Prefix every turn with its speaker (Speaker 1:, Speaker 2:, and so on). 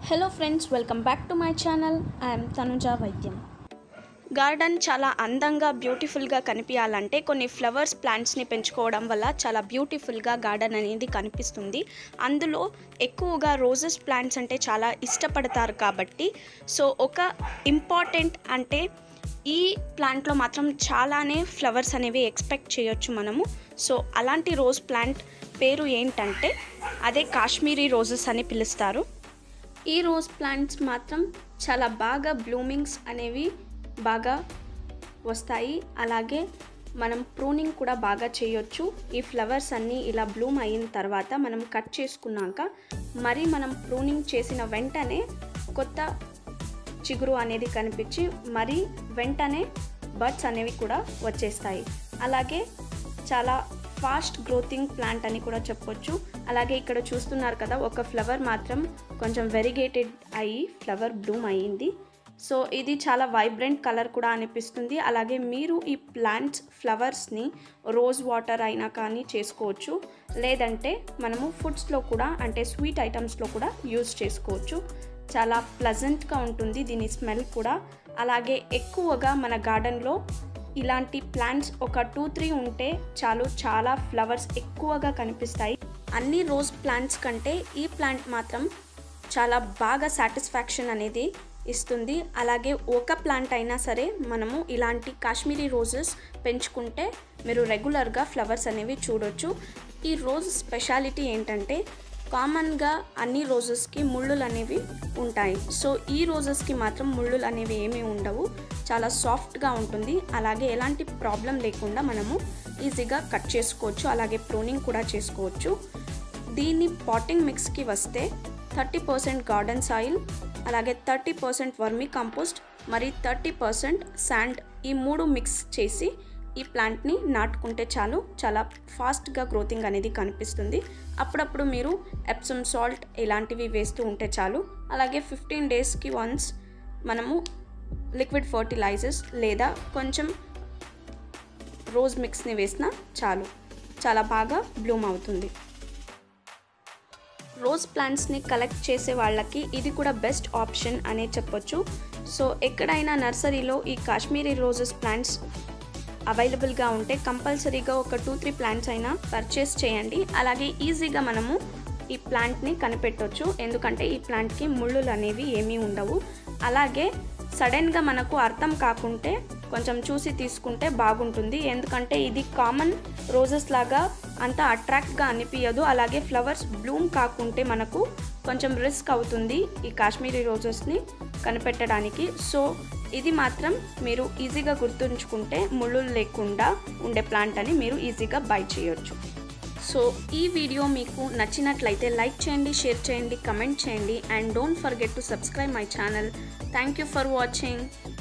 Speaker 1: hello friends welcome back to my channel I'm Tanuja వైద్యం garden చాలా అందంగా బ్యూటిఫుల్గా కనిపించాలంటే కొన్ని ఫ్లవర్స్ ప్లాంట్స్ని పెంచుకోవడం వల్ల చాలా బ్యూటిఫుల్గా గార్డెన్ అనేది కనిపిస్తుంది అందులో ఎక్కువగా రోజెస్ ప్లాంట్స్ అంటే చాలా ఇష్టపడతారు కాబట్టి సో ఒక ఇంపార్టెంట్ అంటే ఈ ప్లాంట్లో మాత్రం చాలానే ఫ్లవర్స్ అనేవి ఎక్స్పెక్ట్ చేయొచ్చు మనము సో అలాంటి రోజ్ ప్లాంట్ పేరు ఏంటంటే అదే కాశ్మీరీ రోజెస్ అని పిలుస్తారు ఈ రోజ్ ప్లాంట్స్ మాత్రం చాలా బాగా బ్లూమింగ్స్ అనేవి బాగా వస్తాయి అలాగే మనం ప్రూనింగ్ కూడా బాగా చేయొచ్చు ఈ ఫ్లవర్స్ అన్నీ ఇలా బ్లూమ్ అయిన తర్వాత మనం కట్ చేసుకున్నాక మరి మనం ప్రూనింగ్ చేసిన వెంటనే కొత్త చిగురు అనేది కనిపించి మరి వెంటనే బర్డ్స్ అనేవి కూడా వచ్చేస్తాయి అలాగే చాలా ఫాస్ట్ గ్రోతింగ్ ప్లాంట్ అని కూడా చెప్పొచ్చు అలాగే ఇక్కడ చూస్తున్నారు కదా ఒక ఫ్లవర్ మాత్రం కొంచెం వెరిగేటెడ్ అయ్యి ఫ్లవర్ బ్లూమ్ అయ్యింది సో ఇది చాలా వైబ్రెంట్ కలర్ కూడా అనిపిస్తుంది అలాగే మీరు ఈ ప్లాంట్స్ ఫ్లవర్స్ని రోజ్ వాటర్ అయినా కానీ చేసుకోవచ్చు లేదంటే మనము ఫుడ్స్లో కూడా అంటే స్వీట్ ఐటమ్స్లో కూడా యూజ్ చేసుకోవచ్చు చాలా ప్లజెంట్గా ఉంటుంది దీని స్మెల్ కూడా అలాగే ఎక్కువగా మన గార్డెన్లో ఇలాంటి ప్లాంట్స్ ఒక టూ త్రీ ఉంటే చాలు చాలా ఫ్లవర్స్ ఎక్కువగా కనిపిస్తాయి అన్ని రోజ్ ప్లాంట్స్ కంటే ఈ ప్లాంట్ మాత్రం చాలా బాగా సాటిస్ఫాక్షన్ అనేది ఇస్తుంది అలాగే ఒక ప్లాంట్ అయినా సరే మనము ఇలాంటి కాశ్మీరీ రోజెస్ పెంచుకుంటే మీరు రెగ్యులర్గా ఫ్లవర్స్ అనేవి చూడొచ్చు ఈ రోజ్ స్పెషాలిటీ ఏంటంటే కామన్గా అన్ని రోజెస్కి ముళ్ళులు అనేవి ఉంటాయి సో ఈ రోజెస్కి మాత్రం ముళ్ళులు అనేవి ఏమీ ఉండవు చాలా సాఫ్ట్గా ఉంటుంది అలాగే ఎలాంటి ప్రాబ్లం లేకుండా మనము ఈజీగా కట్ చేసుకోవచ్చు అలాగే ప్రూనింగ్ కూడా చేసుకోవచ్చు దీన్ని పాటింగ్ మిక్స్కి వస్తే థర్టీ పర్సెంట్ గార్డెన్ సాయిల్ అలాగే థర్టీ పర్సెంట్ వర్మీ కంపోస్ట్ మరి థర్టీ పర్సెంట్ శాండ్ ఈ మూడు మిక్స్ చేసి ఈ ప్లాంట్ని నాటుకుంటే చాలు చాలా ఫాస్ట్గా గ్రోతింగ్ అనేది కనిపిస్తుంది అప్పుడప్పుడు మీరు ఎప్సమ్ సాల్ట్ ఇలాంటివి వేస్తూ ఉంటే చాలు అలాగే ఫిఫ్టీన్ డేస్కి వన్స్ మనము లిక్విడ్ ఫర్టిలైజర్స్ లేదా కొంచెం రోజ్ మిక్స్ని వేసినా చాలు చాలా బాగా బ్లూమ్ అవుతుంది రోజ్ ప్లాంట్స్ని కలెక్ట్ చేసే వాళ్ళకి ఇది కూడా బెస్ట్ ఆప్షన్ అనే చెప్పొచ్చు సో ఎక్కడైనా నర్సరీలో ఈ కాశ్మీరీ రోజెస్ ప్లాంట్స్ అవైలబుల్గా ఉంటే కంపల్సరీగా ఒక టూ త్రీ ప్లాంట్స్ అయినా పర్చేస్ చేయండి అలాగే ఈజీగా మనము ఈ ప్లాంట్ని కనిపెట్టవచ్చు ఎందుకంటే ఈ ప్లాంట్కి ముళ్ళులు అనేవి ఏమీ ఉండవు అలాగే సడన్గా మనకు అర్థం కాకుంటే కొంచెం చూసి తీసుకుంటే బాగుంటుంది ఎందుకంటే ఇది కామన్ రోజెస్ లాగా అంత అట్రాక్ట్గా అనిపించదు అలాగే ఫ్లవర్స్ బ్లూమ్ కాకుంటే మనకు కొంచెం రిస్క్ అవుతుంది ఈ కాశ్మీరీ రోజెస్ని కనిపెట్టడానికి సో ఇది మాత్రం మీరు ఈజీగా గుర్తుంచుకుంటే ముళ్ళు లేకుండా ఉండే ప్లాంట్ అని మీరు ఈజీగా బై చేయొచ్చు సో ఈ వీడియో మీకు నచ్చినట్లయితే లైక్ చేయండి షేర్ చేయండి కమెంట్ చేయండి and don't forget to subscribe my channel thank you for watching